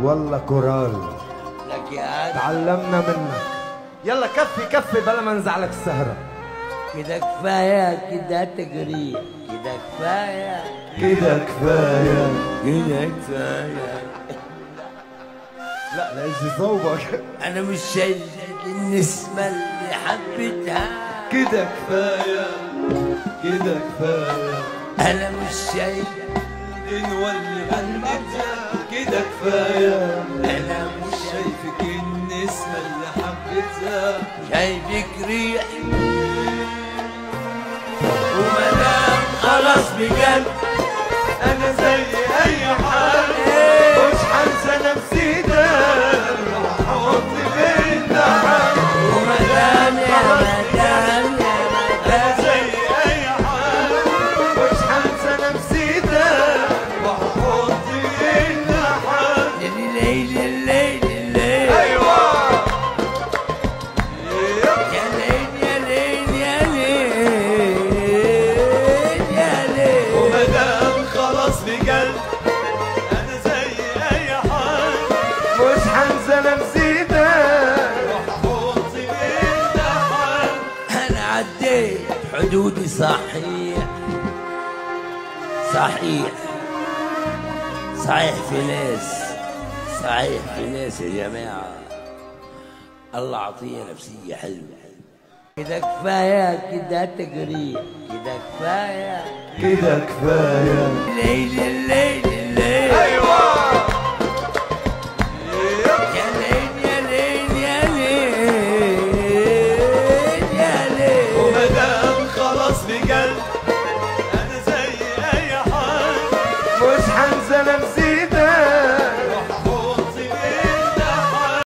والله كورال لك يا عاد تعلمنا منك يلا كفي كفي بلا ما نزعلك السهرة كده كفايه كده تجري كده كفايه كده كفاية كده كفايه لا لا ايش صوبك انا مش شايف النسمه اللي حبيتها كده كفاية كده كفاية انا مش شايف الغنوة اللي غنتها كده كفاية انا مش شايفك النسمة اللي حبيتها شايفك ريح ومدام خلاص بجد انا زي اي حد مش حنسى نفسي ده احط بينا حد ومدام يا مدام يا انا مدام زي اي حد مش حنسى نفسي ده واحط بينا حد الليل الليل الليل ايوه يا ليل يا ليل يا ليل يا ليل ومدام خلاص بجد انا زي اي حد مش حنسى نفسي ده واحط بينا حد انا عديت حدودي صحيح صحيح صحيح في ناس صحيح في ناس يا جماعة الله عطية نفسية حلوة كده كفاية كده تجري كده كفاية كده كفايه الليل الليل الليل ايوه يا ليل يا ليل يا ليل يا ليل ومدام خلاص بجد انا زي اي حد مش حنسى نفسي ده